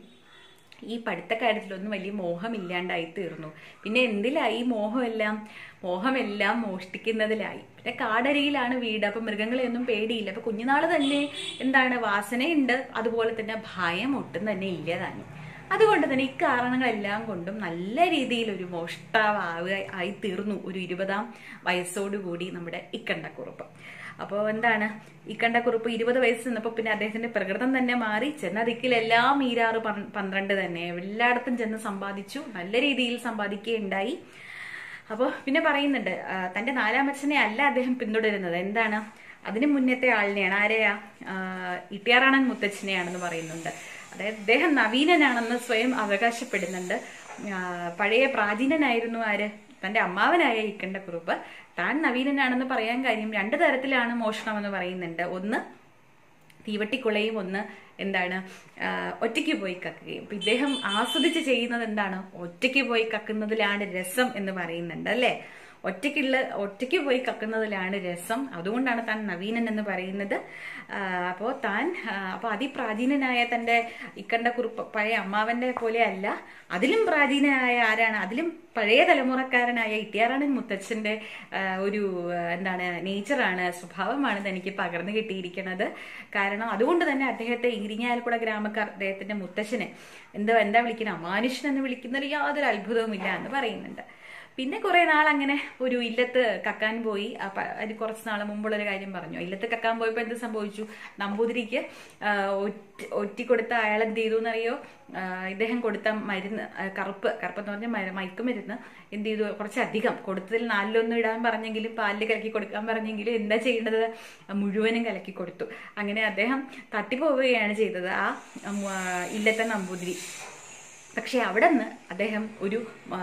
ഈ പഠിത്ത കാര്യത്തിലൊന്നും വലിയ മോഹമില്ലാണ്ടായി തീർന്നു പിന്നെ എന്തിലായി ഈ മോഹമെല്ലാം മോഹമെല്ലാം മോഷ്ടിക്കുന്നതിലായി പിന്നെ കാടരിയിലാണ് വീട് അപ്പൊ മൃഗങ്ങളെയൊന്നും പേടിയില്ല അപ്പൊ കുഞ്ഞുനാള് തന്നെ എന്താണ് വാസനയുണ്ട് അതുപോലെ തന്നെ ഭയം ഒട്ടും തന്നെ ഇല്ല താനും അതുകൊണ്ട് തന്നെ ഇക്കാരണങ്ങളെല്ലാം കൊണ്ടും നല്ല രീതിയിൽ ഒരു മോഷ്ടാവ് ആയി തീർന്നു ഒരു ഇരുപതാം വയസ്സോടുകൂടി നമ്മുടെ ഇക്കണ്ടക്കുറുപ്പ് അപ്പോൾ എന്താണ് ഇക്കണ്ടക്കുറുപ്പ് ഇരുപത് വയസ്സ് നിന്നപ്പോൾ പിന്നെ അദ്ദേഹത്തിന്റെ പ്രകൃതം തന്നെ മാറി ചെന്ന ദിക്കിലെല്ലാം ഈരാറ് പൻ- പന്ത്രണ്ട് തന്നെ എല്ലായിടത്തും ചെന്ന് സമ്പാദിച്ചു നല്ല രീതിയിൽ സമ്പാദിക്കുകയുണ്ടായി അപ്പോൾ പിന്നെ പറയുന്നുണ്ട് ആ, തന്റെ നാലാമച്ഛനെ അല്ല അദ്ദേഹം പിന്തുടരുന്നത് എന്താണ് അതിന് മുന്നത്തെ ആളിനെയാണ് ആരെയാ ആ, ഇട്ടിയാറാണൻ മുത്തച്ഛനെയാണെന്ന് പറയുന്നുണ്ട് അതായത് അദ്ദേഹം നവീനനാണെന്ന് സ്വയം അവകാശപ്പെടുന്നുണ്ട് ആ, പഴയ പ്രാചീനനായിരുന്നു ആര് തന്റെ അമ്മാവനായ ഇക്കണ്ട കുറുപ്പ് താൻ നവീനനാണെന്ന് പറയാൻ കാര്യം രണ്ട് തരത്തിലാണ് മോഷണം എന്ന് പറയുന്നുണ്ട് ഒന്ന് തീവട്ടിക്കുളയും ഒന്ന് എന്താണ് ആ, ഒറ്റയ്ക്ക് പോയി കക്കുകയും അപ്പൊ ഇദ്ദേഹം ആസ്വദിച്ച് ചെയ്യുന്നത് എന്താണ് ഒറ്റയ്ക്ക് പോയി കക്കുന്നതിലാണ് രസം എന്ന് പറയുന്നുണ്ട് അല്ലെ ഒറ്റയ്ക്കുള്ള ഒറ്റയ്ക്ക് പോയി കക്കുന്നതിലാണ് രസം അതുകൊണ്ടാണ് താൻ നവീനൻ എന്ന് പറയുന്നത് അപ്പോൾ താൻ ആ, അപ്പോൾ അതിപ്രാചീനനായ തന്റെ ഇക്കണ്ട കുറുപ്പ് പഴയ അമ്മാവന്റെ പോലെ അല്ല അതിലും പ്രാചീനനായ ആരാണ് അതിലും പഴയ തലമുറക്കാരനായ ഇട്ടിയാറാണൻ മുത്തച്ഛന്റെ ആ, ഒരു ആ, എന്താണ് നേച്ചറാണ് സ്വഭാവമാണ് തനിക്ക് പകർന്നു കിട്ടിയിരിക്കുന്നത് കാരണം അതുകൊണ്ട് തന്നെ അദ്ദേഹത്തെ ഇരിങ്ങാലക്കുട ഗ്രാമക്കാർ അദ്ദേഹത്തിന്റെ മുത്തച്ഛനെ എന്താ എന്താ വിളിക്കുന്നത് അമാനുഷ്യൻ എന്ന് വിളിക്കുന്നതിൽ യാതൊരു അത്ഭുതവുമില്ല എന്ന് പറയുന്നുണ്ട് പിന്നെ കുറെ നാൾ അങ്ങനെ ഒരു ഇല്ലത്ത് കക്കാൻ പോയി അപ്പൊ അതിന് കുറച്ച് നാൾ മുമ്പുള്ള ഒരു കാര്യം പറഞ്ഞു ഇല്ലത്ത് കക്കാൻ പോയപ്പോ എന്ത് സംഭവിച്ചു നമ്പൂതിരിക്ക് ആ, ഒറ്റ- ഒറ്റി കൊടുത്ത അയാൾ എന്ത് ചെയ്തു എന്നറിയോ ആ, ഇദ്ദേഹം കൊടുത്ത മരുന്ന് ആ, കറുപ്പ് കറുപ്പ് എന്ന് പറഞ്ഞാൽ മര- മയക്കുമരുന്ന് എന്ത് ചെയ്തു കുറച്ചധികം കൊടുത്തതിൽ നാലിലൊന്നും ഇടാൻ പറഞ്ഞെങ്കിലും പാലിൽ കലക്കി കൊടുക്കാൻ പറഞ്ഞെങ്കിലും എന്താ ചെയ്യേണ്ടത് മുഴുവനും കലക്കി കൊടുത്തു അങ്ങനെ അദ്ദേഹം തട്ടിപ്പോവുകയാണ് ചെയ്തത് ആ ഉം, ആ, ഇല്ലത്തെ നമ്പൂതിരി പക്ഷെ അവിടെ നിന്ന് അദ്ദേഹം ഒരു ആ,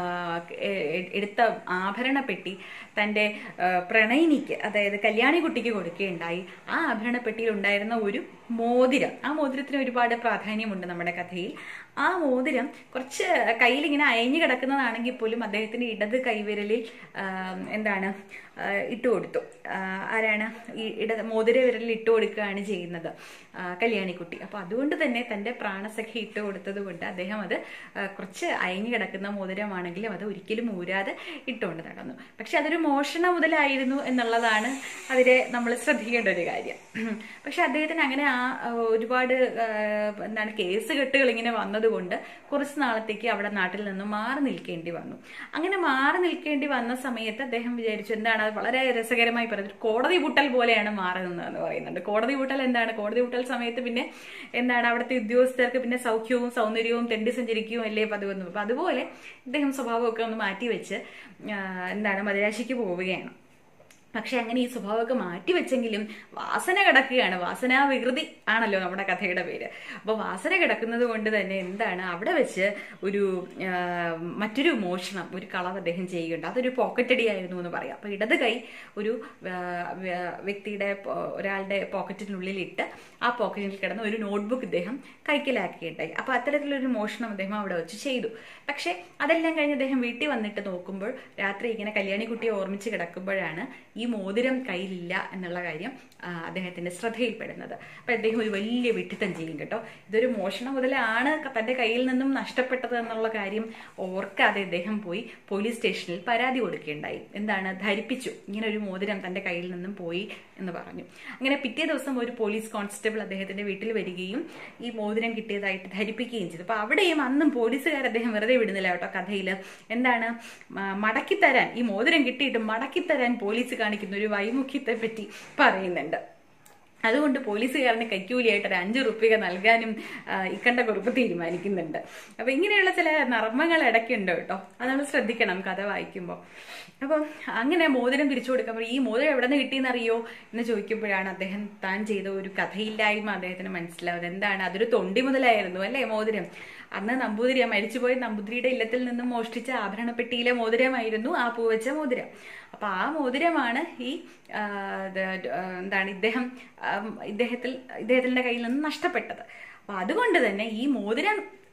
എ- എടുത്ത ആഭരണ പെട്ടി തൻ്റെ ആ, പ്രണയിനിക്ക് അതായത് കല്യാണി കുട്ടിക്ക് കൊടുക്കുകയുണ്ടായി ആ ആഭരണ പെട്ടിയിൽ ഉണ്ടായിരുന്ന ഒരു മോതിരം ആ മോതിരത്തിന് ഒരുപാട് പ്രാധാന്യമുണ്ട് നമ്മുടെ കഥയിൽ ആ മോതിരം കുറച്ച് കയ്യിൽ ഇങ്ങനെ അയഞ്ഞു കിടക്കുന്നതാണെങ്കിൽ പോലും അദ്ദേഹത്തിന്റെ ഇടത് കൈവിരലിൽ ആ, എന്താണ് ആ, ഇട്ടുകൊടുത്തു ആ, ആരാണ് ഈ ഇട മോതിര വിരലിൽ ഇട്ട് കൊടുക്കുകയാണ് ചെയ്യുന്നത് ആ, കല്യാണിക്കുട്ടി അപ്പൊ അതുകൊണ്ട് തന്നെ തന്റെ പ്രാണസഖി ഇട്ട് കൊടുത്തത് കൊണ്ട് അദ്ദേഹം അത് ആ, കുറച്ച് അയഞ്ഞു കിടക്കുന്ന മോതിരമാണെങ്കിലും അത് ഒരിക്കലും ഊരാതെ ഇട്ടുകൊണ്ട് നടന്നു പക്ഷെ അതൊരു മോഷണ മുതലായിരുന്നു എന്നുള്ളതാണ് അതിലെ നമ്മൾ ശ്രദ്ധിക്കേണ്ട ഒരു കാര്യം പക്ഷെ അദ്ദേഹത്തിന് അങ്ങനെ ആ ആ, ഒരുപാട് ആ, എന്താണ് കേസ് കെട്ടുകൾ ഇങ്ങനെ വന്നതുകൊണ്ട് കുറച്ച് നാളത്തേക്ക് അവിടെ നാട്ടിൽ നിന്ന് മാറി നിൽക്കേണ്ടി വന്നു അങ്ങനെ മാറി നിൽക്കേണ്ടി വന്ന സമയത്ത് അദ്ദേഹം വിചാരിച്ചു എന്താണ് അത് വളരെ രസകരമായി പറയുന്നത് കോടതി പൂട്ടൽ പോലെയാണ് മാറി നിന്നതെന്ന് പറയുന്നുണ്ട് കോടതി പൂട്ടൽ എന്താണ് കോടതി പൂട്ടൽ സമയത്ത് പിന്നെ എന്താണ് അവിടുത്തെ ഉദ്യോഗസ്ഥർക്ക് പിന്നെ സൗഖ്യവും സൗന്ദര്യവും തെണ്ടി സഞ്ചരിക്കുകയും അല്ലേ പതിവെന്ന് അപ്പൊ അതുപോലെ ഇദ്ദേഹം സ്വഭാവമൊക്കെ ഒന്ന് മാറ്റിവെച്ച് ആ, എന്താണ് മദിരാശിക്ക് പോവുകയാണ് പക്ഷെ അങ്ങനെ ഈ സ്വഭാവമൊക്കെ മാറ്റിവെച്ചെങ്കിലും വാസന കിടക്കുകയാണ് വാസനാ വികൃതി ആണല്ലോ നമ്മുടെ കഥയുടെ പേര് അപ്പൊ വാസന കിടക്കുന്നത് കൊണ്ട് തന്നെ എന്താണ് അവിടെ വെച്ച് ഒരു ആ, മറ്റൊരു മോഷണം ഒരു കളവ് അദ്ദേഹം ചെയ്യുന്നുണ്ട് അതൊരു പോക്കറ്റടിയായിരുന്നു എന്ന് പറയാം അപ്പൊ ഇടത് കൈ ഒരു ആ, വ്യ- വ്യക്തിയുടെ പോ- ഒരാളുടെ പോക്കറ്റിനുള്ളിൽ ഇട്ട് ആ പോക്കറ്റിൽ കിടന്ന ഒരു നോട്ട്ബുക്ക് ഇദ്ദേഹം കൈക്കലാക്കിയിട്ടുണ്ടായി അപ്പൊ അത്തരത്തിലൊരു മോഷണം അദ്ദേഹം അവിടെ വെച്ച് ചെയ്തു പക്ഷെ അതെല്ലാം കഴിഞ്ഞ് അദ്ദേഹം വീട്ടിൽ വന്നിട്ട് നോക്കുമ്പോൾ രാത്രി ഇങ്ങനെ കല്യാണിക്കുട്ടിയെ ഓർമ്മിച്ച് കിടക്കുമ്പോഴാണ് ഈ മോതിരം കയ്യിലില്ല എന്നുള്ള കാര്യം ആ, അദ്ദേഹത്തിന്റെ ശ്രദ്ധയിൽപ്പെടുന്നത് അപ്പൊ അദ്ദേഹം ഒരു വലിയ വിട്ടിത്തം ചെയ്യും കേട്ടോ ഇതൊരു മോഷണം മുതലാണ് തന്റെ കയ്യിൽ നിന്നും നഷ്ടപ്പെട്ടത് എന്നുള്ള കാര്യം ഓർക്കാതെ അദ്ദേഹം പോയി പോലീസ് സ്റ്റേഷനിൽ പരാതി കൊടുക്കുകയുണ്ടായി എന്താണ് ധരിപ്പിച്ചു ഇങ്ങനെ ഒരു മോതിരം തന്റെ കയ്യിൽ നിന്നും പോയി എന്ന് പറഞ്ഞു അങ്ങനെ പിറ്റേ ദിവസം ഒരു പോലീസ് കോൺസ്റ്റബിൾ അദ്ദേഹത്തിന്റെ വീട്ടിൽ വരികയും ഈ മോതിരം കിട്ടിയതായിട്ട് ധരിപ്പിക്കുകയും ചെയ്തു അപ്പൊ അവിടെയും അന്നും പോലീസുകാർ അദ്ദേഹം വെറുതെ വിടുന്നില്ല കേട്ടോ കഥയിൽ എന്താണ് മ- മടക്കിത്തരാൻ ഈ മോതിരം കിട്ടിയിട്ട് മടക്കിത്തരാൻ പോലീസ് കാണിക്കുന്ന ഒരു വൈമുഖ്യത്തെ പറ്റി പറയുന്നുണ്ട് അതുകൊണ്ട് പോലീസുകാരന് കൈക്കൂലിയായിട്ട് ഒരു അഞ്ച് റുപ്യ നൽകാനും ആ, ഇക്കണ്ട കുറിപ്പ് തീരുമാനിക്കുന്നുണ്ട് അപ്പൊ ഇങ്ങനെയുള്ള ചില നർമ്മങ്ങൾ ഇടയ്ക്കുണ്ട് കേട്ടോ അത് നമ്മൾ ശ്രദ്ധിക്കണം കഥ വായിക്കുമ്പോൾ അപ്പം അങ്ങനെ മോതിരം തിരിച്ചു കൊടുക്കുമ്പോൾ ഈ മോതിരം എവിടെ നിന്ന് കിട്ടിയെന്നറിയോ എന്ന് ചോദിക്കുമ്പോഴാണ് അദ്ദേഹം താൻ ചെയ്ത ഒരു കഥയില്ലായ്മ അദ്ദേഹത്തിന് മനസ്സിലാവുന്നത് എന്താണ് അതൊരു തൊണ്ടി മുതലായിരുന്നു അല്ലേ മോതിരം അന്ന് നമ്പൂതിരി ആ മരിച്ചുപോയ നമ്പൂതിരിയുടെ ഇല്ലത്തിൽ നിന്നും മോഷ്ടിച്ച ആഭരണപ്പെട്ടിയിലെ മോതിരമായിരുന്നു ആ പൂവച്ച മോതിരം അപ്പൊ ആ മോതിരമാണ് ഈ ആ, ഇത്, ആ, എന്താണ് ഇദ്ദേഹം ആ, ഇദ്ദേഹത്തിൽ ഇദ്ദേഹത്തിന്റെ കയ്യിൽ നിന്ന് നഷ്ടപ്പെട്ടത് അപ്പൊ അതുകൊണ്ട് തന്നെ ഈ മോതിരം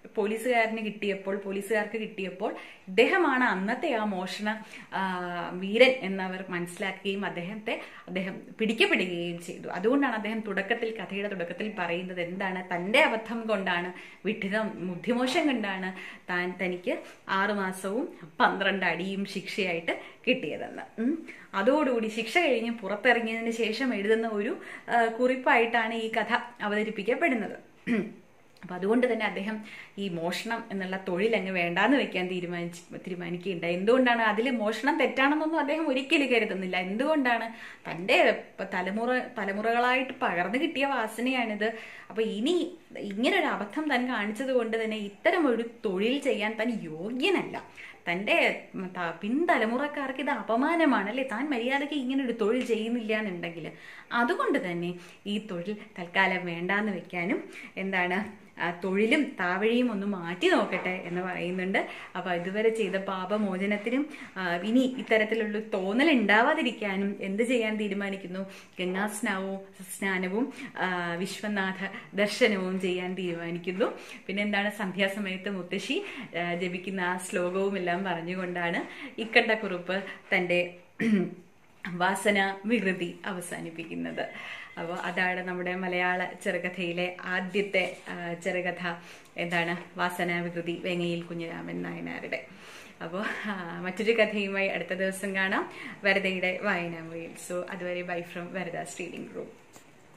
പോലീസുകാരന് കിട്ടിയപ്പോൾ പോലീസുകാർക്ക് കിട്ടിയപ്പോൾ ഇദ്ദേഹമാണ് അന്നത്തെ ആ മോഷണ ആ, വീരൻ എന്നവർ മനസ്സിലാക്കുകയും അദ്ദേഹത്തെ അദ്ദേഹം പിടിക്കപ്പെടുകയും ചെയ്തു അതുകൊണ്ടാണ് അദ്ദേഹം തുടക്കത്തിൽ കഥയുടെ തുടക്കത്തിൽ പറയുന്നത് എന്താണ് തൻ്റെ അബദ്ധം കൊണ്ടാണ് വിഡിതം ബുദ്ധിമോശം കൊണ്ടാണ് താൻ തനിക്ക് ആറുമാസവും പന്ത്രണ്ട് അടിയും ശിക്ഷയായിട്ട് കിട്ടിയതെന്ന് ഉം. അതോടുകൂടി ശിക്ഷ കഴിഞ്ഞ് പുറത്തിറങ്ങിയതിന് ശേഷം എഴുതുന്ന ഒരു ആ, കുറിപ്പായിട്ടാണ് ഈ കഥ അവതരിപ്പിക്കപ്പെടുന്നത് അപ്പൊ അതുകൊണ്ട് തന്നെ അദ്ദേഹം ഈ മോഷണം എന്നുള്ള തൊഴിൽ അങ്ങ് വേണ്ടാന്ന് വെക്കാൻ തീരുമാനിച്ച് തീരുമാനിക്കുകയുണ്ടായി എന്തുകൊണ്ടാണ് അതിൽ മോഷണം തെറ്റാണെന്നൊന്നും അദ്ദേഹം ഒരിക്കലും കരുതുന്നില്ല എന്തുകൊണ്ടാണ് തൻ്റെ ഇപ്പൊ തലമുറ തലമുറകളായിട്ട് പകർന്നു കിട്ടിയ വാസനയാണിത് അപ്പൊ ഇനി ഇങ്ങനെ ഒരു അബദ്ധം താൻ കാണിച്ചത് കൊണ്ട് തന്നെ ഇത്തരം ഒരു തൊഴിൽ ചെയ്യാൻ താൻ യോഗ്യനല്ല തൻ്റെ ത- പിൻതലമുറക്കാർക്ക് ഇത് അപമാനമാണ് അല്ലേ താൻ മര്യാദയ്ക്ക് ഇങ്ങനെ ഒരു തൊഴിൽ ചെയ്യുന്നില്ല എന്നുണ്ടെങ്കിൽ അതുകൊണ്ട് തന്നെ ഈ തൊഴിൽ തൽക്കാലം വേണ്ടാന്ന് വെക്കാനും എന്താണ് ആ തൊഴിലും താവഴിയും ഒന്ന് മാറ്റി നോക്കട്ടെ എന്ന് പറയുന്നുണ്ട് അപ്പൊ ഇതുവരെ ചെയ്ത പാപമോചനത്തിനും ആ, ഇനി ഇത്തരത്തിലുള്ള തോന്നൽ ഉണ്ടാവാതിരിക്കാനും എന്ത് ചെയ്യാൻ തീരുമാനിക്കുന്നു ഗംഗാസ്നാവവും സ്നാനവും ആ, വിശ്വനാഥ ദർശനവും ചെയ്യാൻ തീരുമാനിക്കുന്നു പിന്നെ എന്താണ് സന്ധ്യാസമയത്ത് മുത്തശ്ശി ആ, ജപിക്കുന്ന ആ ശ്ലോകവും എല്ലാം പറഞ്ഞുകൊണ്ടാണ് ഇക്കണ്ട കുറുപ്പ് തൻ്റെ വാസന വികൃതി അവസാനിപ്പിക്കുന്നത് അപ്പോൾ അതാണ് നമ്മുടെ മലയാള ചെറുകഥയിലെ ആദ്യത്തെ ആ, ചെറുകഥ എന്താണ് വാസന വികൃതി വേങ്ങയിൽ കുഞ്ഞിരാമൻ നായനാരുടെ അപ്പോൾ മറ്റൊരു കഥയുമായി അടുത്ത ദിവസം കാണാം വരദയുടെ വായനാമൊഴിയിൽ സോ അതുവരെ bye from Varada's reading room